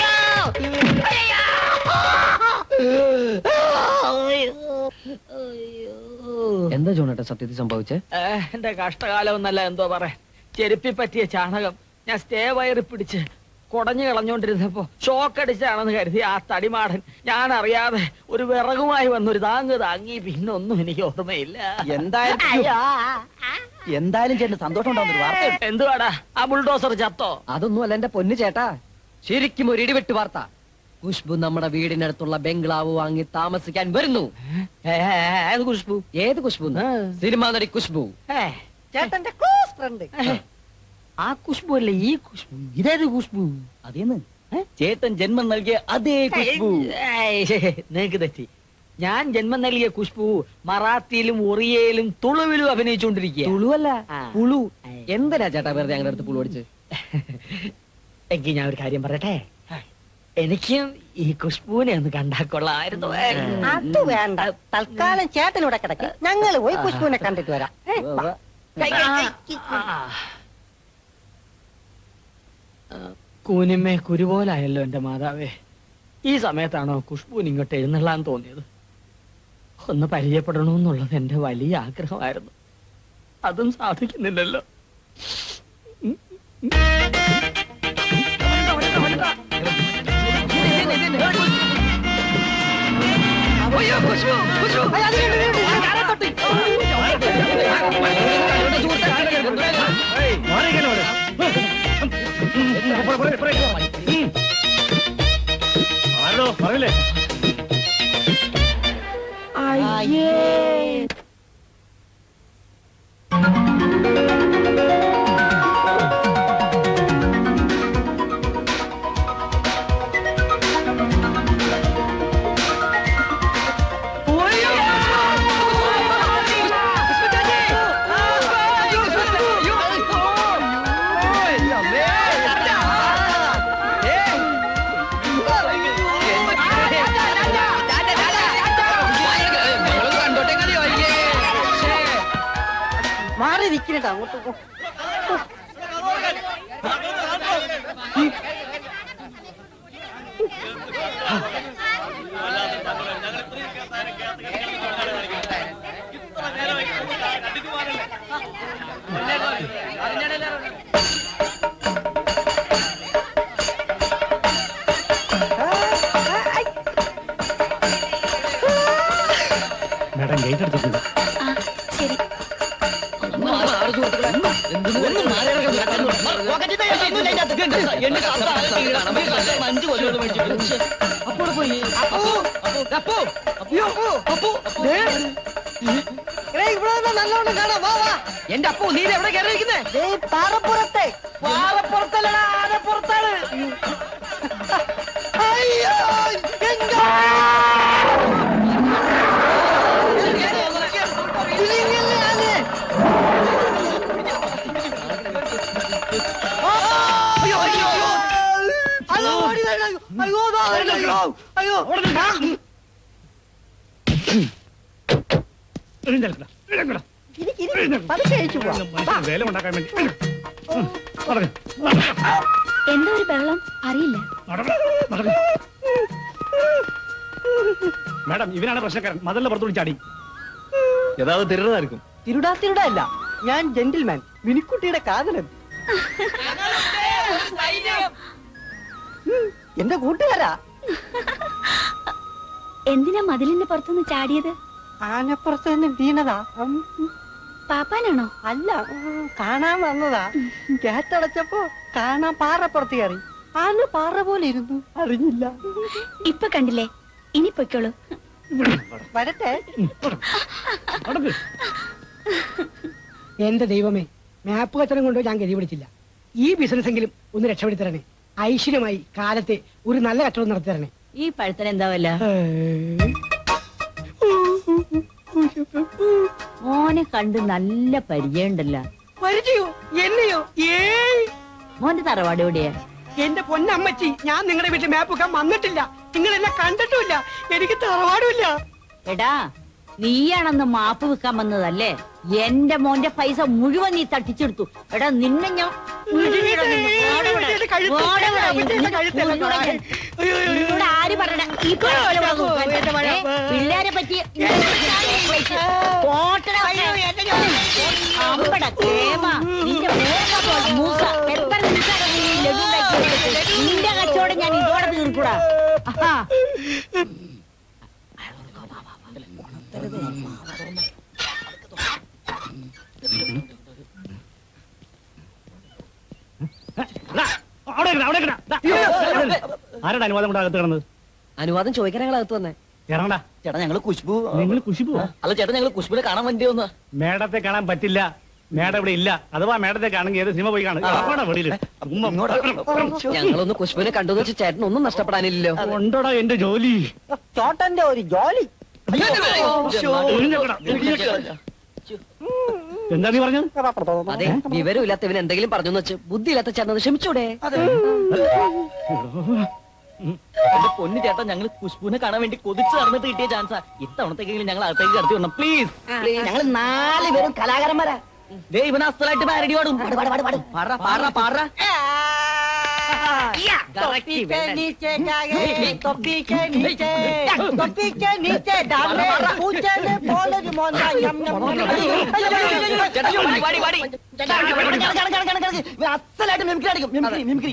എന്താ ജോണേട്ടാ സത്യത്തിൽ സംഭവിച്ചേ എന്റെ കഷ്ടകാലം എന്നല്ല എന്തോ പറയാ ചെരുപ്പി പറ്റിയ ചാണകം ഞാൻ സ്റ്റേ വയറി പിടിച്ച് കുടഞ്ഞു കളഞ്ഞോണ്ടിരുന്നപ്പോ ഷോക്ക് അടിച്ചാണെന്ന് കരുതി ആ തടിമാടൻ ഞാൻ അറിയാതെ ഒരു വിറകുമായി വന്നൊരു താങ്ങ് താങ്ങി പിന്നെ ഒന്നും എനിക്ക് ഓർമ്മയില്ല എന്തായാലും എന്തായാലും ചേട്ടന് സന്തോഷം ഉണ്ടാവുന്ന വാർത്ത എന്തുവാടാ ആ ബുൾഡോസർ ചത്തോ അതൊന്നും അല്ല എന്റെ പൊന്നു ചേട്ടാ ശരിക്കും ഒരു ഇടിവെട്ട് വാർത്ത ഖുഷ്ബു നമ്മുടെ വീടിനടുത്തുള്ള ബംഗ്ലാവ് വാങ്ങി താമസിക്കാൻ വരുന്നു ഏ, ഏത് ഖുഷ്ബു ഏത് ഖുഷ്ബു സിനിമാ നടി ഖുഷ്ബു ഏ, ചേട്ടന്റെ ക്ലോസ് ഫ്രണ്ട് ആ ഖുഷ്ബു അല്ലേ ഈ ഖുഷ്ബു ഇതേത് ഖുഷ്ബു അതേന്ന് ചേട്ടൻ ജന്മം നൽകിയ അതേ ഖുഷ്ബു ഏയ്, നിനക്ക് തെറ്റി ഞാൻ ജന്മം നൽകിയ ഖുഷ്ബു മറാത്തിയിലും ഒറിയയിലും തുളുവിലും അഭിനയിച്ചുകൊണ്ടിരിക്കുക തുളുവല്ല ആ. പുളു എന്തിനാ ചേട്ടാ വെറുതെ ഞങ്ങളുടെ അടുത്ത് പുളു അടിച്ച് എങ്കിൽ ഞാൻ ഒരു കാര്യം പറയട്ടെ എനിക്കും ഈ ഖുഷ്ബുവിനെ ഒന്ന് കണ്ടാ കൊള്ളായിരുന്നു അത് വേണ്ട തൽക്കാലം ചേട്ടനിവിടെ കിടക്ക് ഞങ്ങൾ പോയി കുഷ്പുവിനെ കണ്ടിട്ട് വരാം ഏ, വാ. കൈ, കൈ, കൈ. കൂനിമ്മേ കുരുപോലായല്ലോ എന്റെ മാതാവേ ഈ സമയത്താണോ ഖുഷ്ബുവിന് ഇങ്ങോട്ട് എഴുന്നള്ളാൻ തോന്നിയത് ഒന്ന് പരിചയപ്പെടണമെന്നുള്ളത് എന്റെ വലിയ ആഗ്രഹമായിരുന്നു അതും സാധിക്കുന്നില്ലല്ലോ അയ്യ, അത് കണ്ടു, കണ്ടു. ആ, കാലെ തൊട്ട്. മാറി നിൽക്കണേട്ടാ അങ്ങോട്ട് പോ. മേഡം ഗേറ്റ് എടുത്തിട്ടുണ്ട് ശരി എടേ, ഇവിടെ വന്നാ നല്ലോണം കാണാം വാ വാ എന്റെ അപ്പു നീ ഇത് എവിടെ കയറിയിരിക്കുന്നേ ദേ, പാറപ്പുറത്തെ പാറപ്പുറത്തല്ലടാ ആനപ്പുറത്താണ് അയ്യോ എന്റെ ഇലിങ്ങല്ലേ ആനെ? ആ! അയ്യോ, അയ്യോ, അയ്യോ. അയ്യോ, ഓടി വരണം. അയ്യോ, ദാ വരണം. അയ്യോ, അയ്യോ. ഇരിക്ക്, ഇരിക്ക്. പതുക്കെ കഴിച്ചു പോവാം. വേല ഉണ്ടാക്കാൻ വേണ്ടി എന്താ ഒരു ബഹളം അറിയില്ല മേഡം ഇവനാണ് പ്രശ്നക്കാരൻ മതലിന്റെ പുറത്തു ചാടി ഏതാவது തിരുതായിരിക്കും തിരുടാ തിരുടാ അല്ല ഞാൻ ജെന്റിൽമാൻ മിനിക്കുട്ടിയുടെ കാതലൻ ഉം, എന്റെ കൂട്ടുകാരാ എന്തിനാ മതിലിന്റെ പുറത്തുനിന്ന് ചാടിയത് ആനപ്പുറത്ത് നിന്ന് വീണതാ ഉം, പാപ്പാനാണോ അല്ല ഉം, കാണാൻ വന്നതാ കേട്ടടച്ചപ്പോ കാണാൻ പാറപ്പുറത്ത് കയറി ആന പാറ പോലെ ഇരുന്നു അറിഞ്ഞില്ല ഇപ്പൊ കണ്ടില്ലേ ഇനി പൊയ്ക്കോളൂ വരട്ടെ എന്റെ ദൈവമേ മാപ്പ് കച്ചവടം കൊണ്ടോ ഞാൻ ഗതി പിടിച്ചില്ല ഈ ബിസിനസ് എങ്കിലും ഒന്ന് രക്ഷപ്പെടുത്തി തരണേ ഐശ്വര്യമായി കാലത്തെ ഒരു നല്ല കച്ചവടം നടത്തി തരണേ ഈ പഴത്തിന് എന്താ വല്ല മോനെ കണ്ട് നല്ല പരിചയമുണ്ടല്ലോ പരിചയോ എന്നെയോ ഏയ് മോന്റെ തറവാട് എവിടെയാ എന്റെ പൊന്നമ്മച്ചി ഞാൻ നിങ്ങളുടെ വീട്ടിൽ മാപ്പ് വെക്കാൻ വന്നിട്ടില്ല നിങ്ങൾ എന്നെ കണ്ടിട്ടുമില്ല എനിക്ക് തറവാടുമില്ല എടാ നീയാണെന്ന് മാപ്പ് വെക്കാൻ വന്നതല്ലേ എന്റെ മോന്റെ പൈസ മുഴുവൻ നീ തട്ടിച്ചെടുത്തു എടാ നിന്നെ ഞാൻ വിഴുങ്ങിടാ നിന്നെ. ഓടവിടെ. എന്റെ കഴുത്ത്, ഓടവിടെ. എന്റെ നിന്നെ കഴുത്തല്ല കൊന്നോളാം ഞാൻ. അയ്യോ, അയ്യോ, അയ്യോ. നിന്നോട് ആര് പറഞ്ഞ ഇപ്പൊ ഓലെ ഇവിടെ നോക്കാൻ. എന്റെ മഴ. ഏ, പിള്ളേരെ പറ്റി പോട്ടടാ അമ്പട കേമ നിന്റെ മൂക്ക പോലെ മൂസ എത്ര നിമിഷം നീ ഈ ലഡു ഉണ്ടാക്കി വെച്ചിട്ട്? നിന്റെ കച്ചവടം ഞാൻ ഇതോടെ തീർക്കൂടാ ആഹാ അവിടെ നിൽക്കണ, അവിടെ നിൽക്കണ. ദാ, ആരുടെ അനുവാദം കൊണ്ട് അകത്ത് കിടന്നത് അനുവാദം ചോദിക്കാൻ ഞങ്ങൾ അകത്ത് വന്നേ ഇറങ്ങടാ ചേട്ടാ ഞങ്ങള് കുശ്ബു നിങ്ങൾ കുശിപ്പോ അല്ല ചേട്ടാ ഞങ്ങള് കുശ്ബുനെ കാണാൻ വേണ്ടി വന്ന മേഡത്തെ കാണാൻ പറ്റില്ല മേഡം ഇവിടെ ഇല്ല അഥവാ മേഡത്തെ കാണുമെങ്കിൽ ഏത് സിനിമ പോയി കാണും അപ്പാടാ വെളിയില് ഉമ്മ. ഞങ്ങളൊന്ന് കുശ്ബുനെ കണ്ടു വെച്ച് ചേട്ടൻ ഒന്നും നഷ്ടപ്പെടാനില്ലല്ലോ ഉണ്ടോടാ എന്റെ ജോലി ചോട്ടന്റെ ഒരു ജോലി എന്താ നീ പറഞ്ഞത് അതെ വിവരമില്ലാത്തവൻ എന്തെങ്കിലും പറഞ്ഞു വെച്ച് ബുദ്ധിയില്ലാത്ത ചേർന്നത് ക്ഷമിച്ചൂടെ എന്റെ പൊന്നു ചേട്ടാ ഞങ്ങൾ കുഷ്പുവിനെ കാണാൻ വേണ്ടി കൊതിച്ച് നടന്നിട്ട് കിട്ടിയ ചാൻസാ ഇത്തവണത്തേക്കെങ്കിലും ഞങ്ങൾ അകത്തേക്ക് കടത്തി വിടണം പ്ലീസ് ഞങ്ങൾ നാല് പേരും കലാകാരന്മാരാ ദേ ഇവൻ അസ്ഥലായിട്ട് പാരടി പാടും പാടാ പാടാ പാടാ टोपी के नीचे जाए टोपी के नीचे टोपी के नीचे डाले पूछल बोल मोना यम यम അസലായിട്ട് മിമിക്രി അടിക്കും മിമിക്രി മിമിക്രി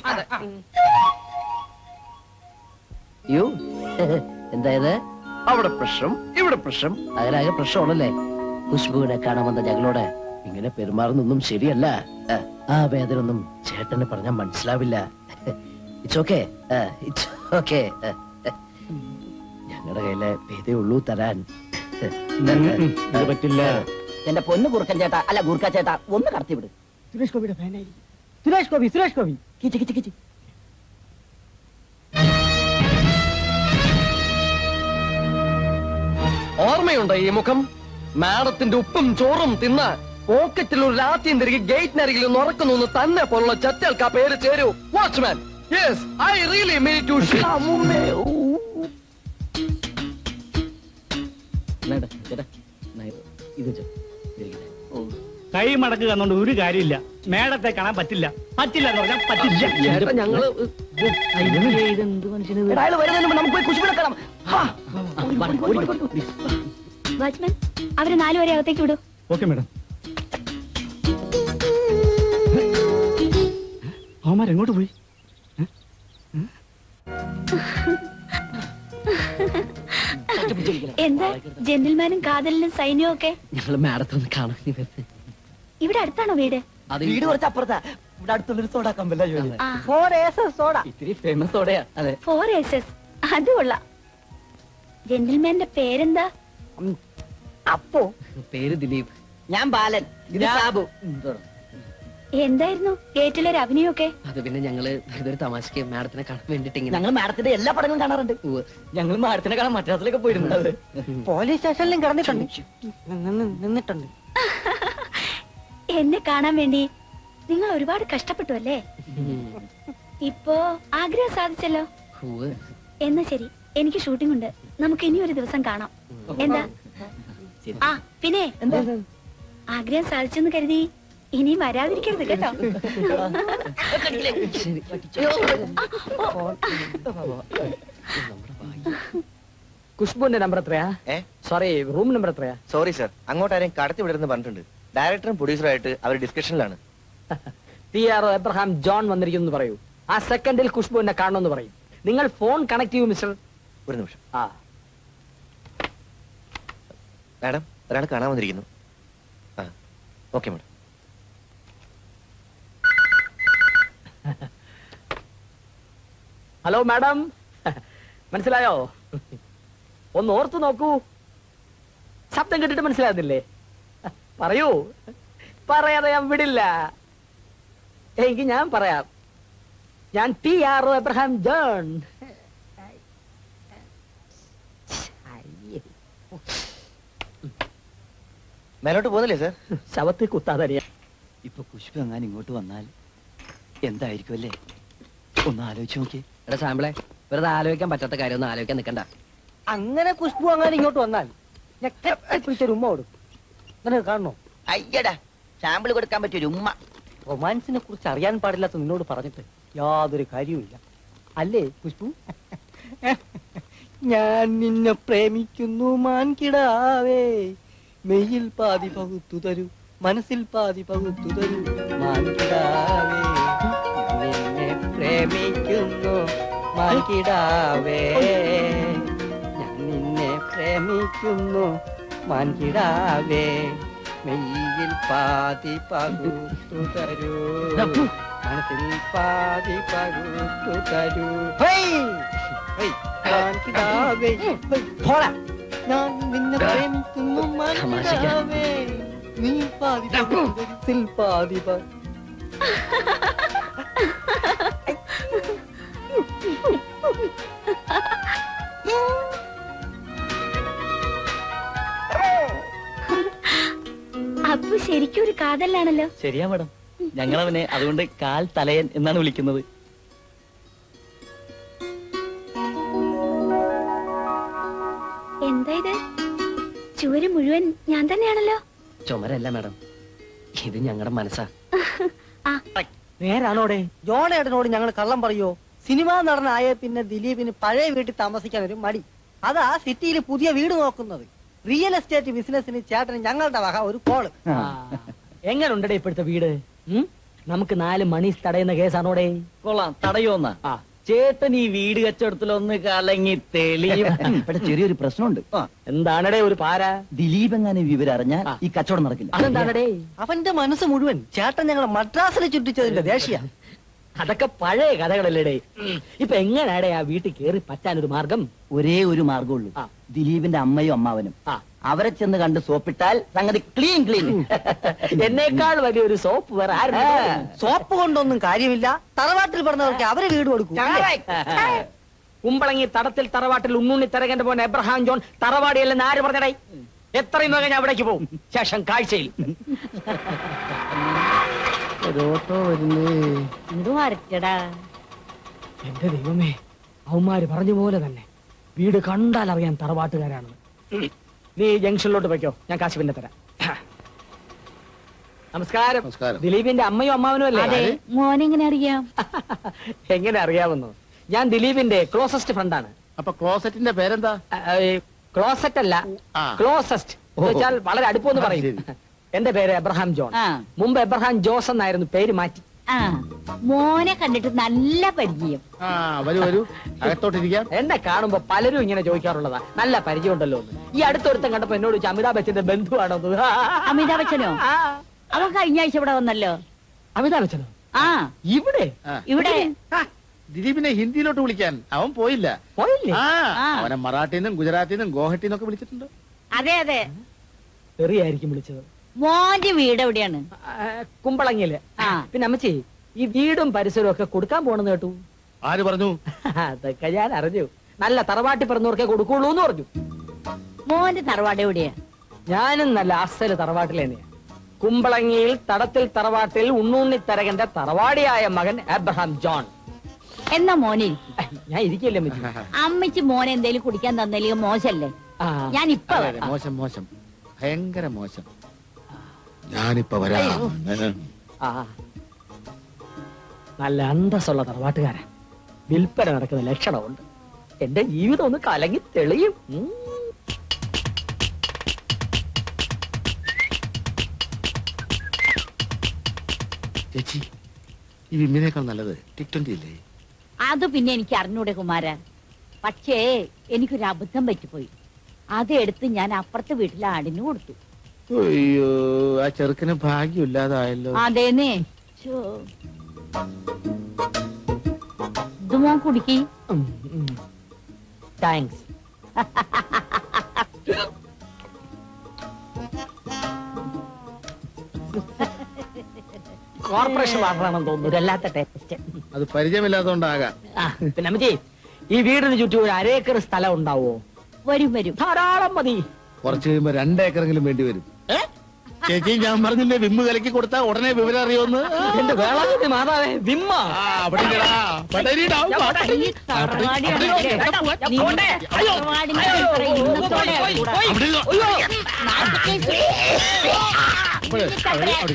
യോ എന്തായത് അവിടെ പ്രശ്നം ഇവിടെ പ്രശ്നം അതിനാകെ പ്രശ്നമാണല്ലേ ഖുഷ്ബുവിനെ കാണാൻ വന്ന ഞങ്ങളോട് ഇങ്ങനെ പെരുമാറുന്നൊന്നും ശരിയല്ല ആ, ആ വേദന ഒന്നും ചേട്ടന് പറഞ്ഞാൽ മനസ്സിലാവില്ല ഇറ്റ്സ് ഓക്കെ ഇറ്റ്സ് ഓക്കെ ഞങ്ങളുടെ കയ്യിലെ ഭേദേ ഉള്ളൂ തരാൻ ഇത് പറ്റില്ല എന്റെ പൊന്ന് കുറുക്കൻ ചേട്ടാ അല്ല ഗൂർക്ക ചേട്ടാ ഒന്ന് കടത്തി വിട് സുരേഷ് ഗോപിയുടെ ഫാനായിരിക്കും സുരേഷ് ഗോപി സുരേഷ് ഗോപി കിച്ച് കിച്ച് കിച്ച് ഓർമ്മയുണ്ടോ ഈ മുഖം മാഡത്തിന്റെ ഉപ്പും ചോറും തിന്ന് പോക്കറ്റിൽ ഒരു ലാത്തിയും തിരികെ ഗേറ്റിനരികിൽ ഒന്ന് ഉറക്കുന്നു തന്നെ പോലുള്ള ചത്തൽക്ക് ആ പേര് ചേരൂ watchman yes I really mean to ഇത് കൈ മടക്ക് തന്നോണ്ട് ഒരു കാര്യമില്ല മേടത്തെ കാണാൻ പറ്റില്ല പറ്റില്ല എന്ന് പറഞ്ഞാൽ പറ്റില്ല ഞങ്ങള് ഇതെന്ത് മനുഷ്യനിത് എടാ, അയാള് വരുന്നതിന് മുമ്പ് നമുക്ക് പോയി കുശുവിനെ കാണാം ഹാ. വാച്ച്മാൻ അവരെ നാലുപേരെ അകത്തേക്ക് വിടൂ ഓക്കെ മേഡം അവന്മാർ എങ്ങോട്ട് പോയി എന്താ ജെന്റിൽമാനും കാതലിനും സൈന്യവും ഒക്കെ ഞങ്ങള് മാഡത്തെ ഒന്ന് കാണാൻ ഇവിടെ അടുത്താണോ വീട് വീട് കുറച്ച് അപ്പുറത്താ ഇവിടെ അടുത്തുള്ളൊരു സോഡാ കമ്പല്ല ജോലി ആ ഫോർ ഏസസ് സോഡ ഇത്തിരി ഫേമസ് സോഡയാ അതെ ഫോർ എസ് അത് കൊള്ളാം ജെന്റിൽമാന്റെ പേരെന്താ അപ്പോ പേര് ദിലീപ് ഞാൻ ബാലൻ ഇത് സാബു എന്തായിരുന്നു ഗേറ്റിലൊരു അഭിനയൊക്കെ അത് പിന്നെ ഞങ്ങള് ഇതൊരു തമാശക്ക് മാഡത്തിനെ കാണാൻ വേണ്ടിട്ട് ഞങ്ങൾ മാഡത്തിന്റെ എല്ലാ പടങ്ങളും കാണാറുണ്ട് ഞങ്ങൾ മാഡത്തിനെ കാണാൻ മദ്രാസിലൊക്കെ പോയിരുന്നത് പോലീസ് സ്റ്റേഷനിലും കിടന്നിട്ടുണ്ട് നിന്ന് നിന്നിട്ടുണ്ട് എന്നെ കാണാൻ വേണ്ടി നിങ്ങൾ ഒരുപാട് കഷ്ടപ്പെട്ടു അല്ലേ ഇപ്പോ ആഗ്രഹം സാധിച്ചല്ലോ എന്നാ ശരി എനിക്ക് ഷൂട്ടിംഗ് ഉണ്ട് നമുക്ക് ഇനി ഒരു ദിവസം കാണാം എന്താ ആ പിന്നെ ആഗ്രഹം സാധിച്ചെന്ന് കരുതി ഇനിയും വരാതിരിക്കരുത് കേട്ടോ കുഷ്ബുവിന്റെ നമ്പർ എത്രയാ ഏ? സോറി റൂം നമ്പർ എത്രയാ സോറി സർ അങ്ങോട്ട് ആരെയും കടത്തി വിടരുന്ന് പറഞ്ഞിട്ടുണ്ട് ഡയറക്ടറും പ്രൊഡ്യൂസറുമായിട്ട് അവർ ഡിസ്കഷനിലാണ് ടി ആർ എബ്രഹാം ജോൺ വന്നിരിക്കുന്നു എന്ന് പറയൂ ആ സെക്കൻഡിൽ കുഷ്ബു എന്നെ കാണണമെന്ന് പറയും നിങ്ങൾ ഫോൺ കണക്ട് ചെയ്യൂ മിസ്റ്റർ ഒരു നിമിഷം ആ മാഡം ഒരാൾ കാണാൻ വന്നിരിക്കുന്നു ആ ഓക്കെ മാഡം ഹലോ മാഡം മനസ്സിലായോ ഒന്ന് ഓർത്തു നോക്കൂ ശബ്ദം കേട്ടിട്ട് മനസ്സിലാകുന്നില്ലേ പറയൂ പറയാതെ ഞാൻ വിടില്ല എങ്കിൽ ഞാൻ പറയാം ഞാൻ ടി ആർ എബ്രഹാം ജോൺ മേലോട്ട് പോകുന്നില്ലേ സർ ശവത്തിൽ കുത്താതറിയാ ഇപ്പൊ പുഷ്പ എങ്ങാൻ ഇങ്ങോട്ട് വന്നാൽ എന്തായിരിക്കും അല്ലേ ഒന്ന് ആലോചിച്ച് നോക്കി എടാ സാമ്പിളെ വെറുതെ ആലോചിക്കാൻ പറ്റാത്ത കാര്യം ഒന്നും ആലോചിക്കാൻ നിൽക്കണ്ട അങ്ങനെ കുഷ്ബു അങ്ങനെ ഇങ്ങോട്ട് വന്നാൽ ഞാൻ പിടിച്ചൊരു ഉമ്മ കൊടുക്കും നിനക്ക് കാണണോ അയ്യടാ സാമ്പിൾ കൊടുക്കാൻ പറ്റിയൊരു ഉമ്മ റൊമാൻസിനെ കുറിച്ച് അറിയാൻ പാടില്ലാത്ത നിന്നോട് പറഞ്ഞിട്ട് യാതൊരു കാര്യവുമില്ല അല്ലേ കുഷ്ബു ഞാൻ നിന്നെ പ്രേമിക്കുന്നു മാൻകിടാവേ മെയ്യിൽ പാതി പകുത്തു തരൂ മനസ്സിൽ പാതി പകുത്തു തരൂ മാൻകിടാവേ ഞാൻ നിന്നെ പ്രേമിക്കുന്നു മാൻകിടാവേ ഞാൻ നിന്നെ പ്രേമിക്കുന്നു മാൻകിടാവേ മെയ്യിൽ പാതി പകുത്തു തരൂ മനസ്സിൽ പാതി പകുത്തു തരൂ ഹേയ്! ഹേയ്! മാൻകിടാവേ ഹേയ്! പോടാ ഞാൻ നിന്നെ പ്രേമിക്കുന്നു മാൻകിടാവേ നീ പാതി പകുത്തു തരൂ. മനസ്സിൽ പാതി പ അപ്പൊ ശരിക്കും ഒരു കാതലാണല്ലോ ശരിയാ മാഡം ഞങ്ങളവനെ അതുകൊണ്ട് കാൽ തലയൻ എന്നാണ് വിളിക്കുന്നത് എന്താ ഇത് ചുവര് മുഴുവൻ ഞാൻ തന്നെയാണല്ലോ ചുമരല്ല മാഡം ഇത് ഞങ്ങളുടെ മനസ്സാ നേരാണോടെ ജോണേട്ടനോട് ഞങ്ങൾ കള്ളം പറയോ സിനിമാ നടനായ പിന്നെ ദിലീപിന് പഴയ വീട്ടിൽ താമസിക്കാൻ ഒരു മടി അതാ സിറ്റിയിൽ പുതിയ വീട് നോക്കുന്നത് റിയൽ എസ്റ്റേറ്റ് ബിസിനസിന് ചേട്ടന് ഞങ്ങളുടെ വക ഒരു കോള് എങ്ങനെ ഉണ്ടടേ ഇപ്പോഴത്തെ വീട് ഉം? നമുക്ക് നാല് മണി തടയുന്ന കേസാണോടെ കൊള്ളാം തടയോന്നാ ആ ചേട്ടൻ ഈ വീട് കച്ചവടത്തിലൊന്ന് കലങ്ങി തെളിയും ഇവിടെ ചെറിയൊരു പ്രശ്നമുണ്ട് എന്താണടേ ഒരു പാര ദിലീപ് എങ്ങനെ വിവരം അറിഞ്ഞാൽ ഈ കച്ചവടം നടക്കില്ല അതെന്താണടേ അവന്റെ മനസ്സ് മുഴുവൻ ചേട്ടൻ ഞങ്ങളെ മദ്രാസിൽ ചുറ്റിച്ചതിന്റെ ദേഷ്യ അതൊക്കെ പഴയ കഥകളല്ലേ ഇപ്പൊ എങ്ങനെയാടേ ആ വീട്ടിൽ കേറി പറ്റാൻ ഒരു മാർഗം ഒരേ ഒരു മാർഗമുള്ളൂ ദിലീപിന്റെ അമ്മയും അമ്മാവനും ആ. അവരെ ചെന്ന് കണ്ട് സോപ്പിട്ടാൽ സംഗതി ക്ലീൻ ക്ലീൻ എന്നേക്കാൾ വലിയൊരു സോപ്പ് വേറെ ആരും സോപ്പ് കൊണ്ടൊന്നും കാര്യമില്ല തറവാട്ടിൽ പറഞ്ഞവർക്ക് അവര് വീട് കൊടുക്കും കുമ്പളങ്ങി തടത്തിൽ തറവാട്ടിൽ ഉണ്ണുണ്ണി തരകന്റെ പോൻ എബ്രഹാം ജോൺ തറവാടിയല്ലെന്ന് ആര് പറഞ്ഞടേ എത്രയും വേഗം ഞാൻ അവിടേക്ക് പോകും ശേഷം കാഴ്ചയിൽ ഓട്ടോ വരുന്നേ ഇത് വരച്ചടാ എന്റെ ദൈവമേ അവന്മാര് പറഞ്ഞ പോലെ തന്നെ വീട് കണ്ടാൽ അറിയാൻ തറവാട്ടുകാരാണെന്ന് നീ ജംഗ്ഷനിലോട്ട് വെക്കോ ഞാൻ കാശ് പിന്നെ തരാം നമസ്കാരം നമസ്കാരം ദിലീപിന്റെ അമ്മയും അമ്മാവനും അതെ അല്ലേ മോനെങ്ങനെ അറിയാം എങ്ങനെ അറിയാമെന്നോ ഞാൻ ദിലീപിന്റെ ക്ലോസസ്റ്റ് ഫ്രണ്ടാണ് അപ്പൊ ക്ലോസറ്റിന്റെ പേരെന്താ ക്ലോസറ്റ് അല്ല ആ. ക്ലോസസ്റ്റ് വെച്ചാൽ വളരെ അടുപ്പമെന്ന് ആ, പറയും ശരി. എന്റെ പേര് എബ്രഹാം ജോൺ ആ മുമ്പ് എബ്രഹാം ജോസ് എന്നായിരുന്നു പേര് മാറ്റി ആ മോനെ കണ്ടിട്ട് നല്ല പരിചയം ആ വരൂ വരൂ അകത്തോട്ടിരിക്കാം എന്നെ കാണുമ്പോ പലരും ഇങ്ങനെ ചോദിക്കാറുള്ളതാ നല്ല പരിചയമുണ്ടല്ലോ എന്ന് ഈ അടുത്തൊരുത്തം കണ്ടപ്പോ എന്നോട് ചോദിച്ചു, അമിതാഭ് ബച്ചന്റെ ബന്ധുവാണോ എന്ന്. അമിതാഭ് ബച്ചനോ ആ. അവൻ കഴിഞ്ഞ ആഴ്ച ഇവിടെ വന്നല്ലോ അമിതാഭ് ബച്ചനോ ആ ഇവിടെ ആ. ഇവിടെ ആ, ദിലീപിനെ ഹിന്ദിയിലോട്ട് വിളിക്കാൻ അവൻ പോയില്ല പോയില്ലേ ആ ആ. അവനെ മറാഠിന്നും ഗുജറാത്തിന്നും ഗോഹട്ടിന്നും ഒക്കെ വിളിച്ചിട്ടുണ്ട് അതെ അതെ തെറിയായിരിക്കും വിളിച്ചത് മോന്റെ വീട് എവിടെയാണ് ആ, കുമ്പളങ്ങില് ആ. പിന്നെ അമ്മച്ചി ഈ വീടും പരിസരവും ഒക്കെ കൊടുക്കാൻ പോണെന്ന് കേട്ടു ആര് പറഞ്ഞു അതൊക്കെ ഞാൻ അറിഞ്ഞു നല്ല തറവാട്ടി പറഞ്ഞവർക്കേ കൊടുക്കുള്ളൂ എന്ന് പറഞ്ഞു മോന്റെ തറവാട് എവിടെയാ ഞാനും നല്ല അസല് തറവാട്ടിൽ തന്നെയാ കുമ്പളങ്ങിയിൽ തടത്തിൽ തറവാട്ടിൽ ഉണ്ണുണ്ണി തരകന്റെ തറവാടിയായ മകൻ അബ്രഹാം ജോൺ എന്നാ മോനെ ഐ, ഞാൻ ഇരിക്കില്ല അമ്മച്ചി അമ്മച്ചി മോനെ എന്തേലും കുടിക്കാൻ തന്നില്ലെങ്കിൽ മോശല്ലേ ആ, ഞാൻ ഇപ്പൊ അതെ, അതെ, വരാം. മോശം മോശം ഭയങ്കര മോശം ഞാനിപ്പോ വരാം ആ. നല്ല അന്തസ്സുള്ള തറവാട്ടുകാരൻ വിൽപ്പന നടക്കുന്ന ലക്ഷണമുണ്ട് എന്റെ ജീവിതം ഒന്ന് കലങ്ങി തെളിയും ഉം. ചേച്ചി ഈ വിമ്മിനേക്കാൾ നല്ലത് ടിക് ട്വന്റി ഇല്ലേ അത് പിന്നെ എനിക്ക് അറിഞ്ഞൂടെ കുമാര പക്ഷേ എനിക്കൊരു അബദ്ധം പറ്റിപ്പോയി അത് എടുത്ത് ഞാൻ അപ്പുറത്തെ വീട്ടിലെ ആടിന് കൊടുത്തു അയ്യോ ആ ചെറുക്കന് ഭാഗ്യമില്ലാതായല്ലോ അതേന്നേ ഛോ. ഇത് മോൻ കുടിക്കി ഉം, ഉം. താങ്ക്സ് കോർപ്പറേഷൻ വാട്ടറാണെന്ന് തോന്നുന്നു ഒരു അല്ലാത്ത ടേസ്റ്റ് അത് പരിചയമില്ലാത്തതുകൊണ്ടാകാം ആ, പിന്നെ അമ്മച്ചി ഈ വീടിന് ചുറ്റും ഒരു അരേക്കർ സ്ഥലം ഉണ്ടാവോ വരും വരും ധാരാളം മതി കുറച്ച് കഴിയുമ്പോ രണ്ടേക്കറെങ്കിലും വേണ്ടി വരും ചേച്ചി ഞാൻ പറഞ്ഞില്ലേ വിമ്മ് കലക്കി കൊടുത്താ ഉടനെ വിവരം അറിയുമെന്ന് എന്റെ വേളാങ്കണ്ണി മാതാവേ വിമ്മ ആ, അവിടെ ഇല്ലടാ. പടരിടാ. ഈ തറവാടിയാണ് ഞാൻ പോട്ടെ. അയ്യോ. തറവാടിന്റെ അയ്യോ. ഇത്ര ഇന്നത്തോടെ പോയി, പോയി, കൂടാ. പോയി. അവിടെ ഇരുന്നോ. അയ്യോ. നാട്ടുകേസ്. അവിടെ, അവിടെ, അവിടെ.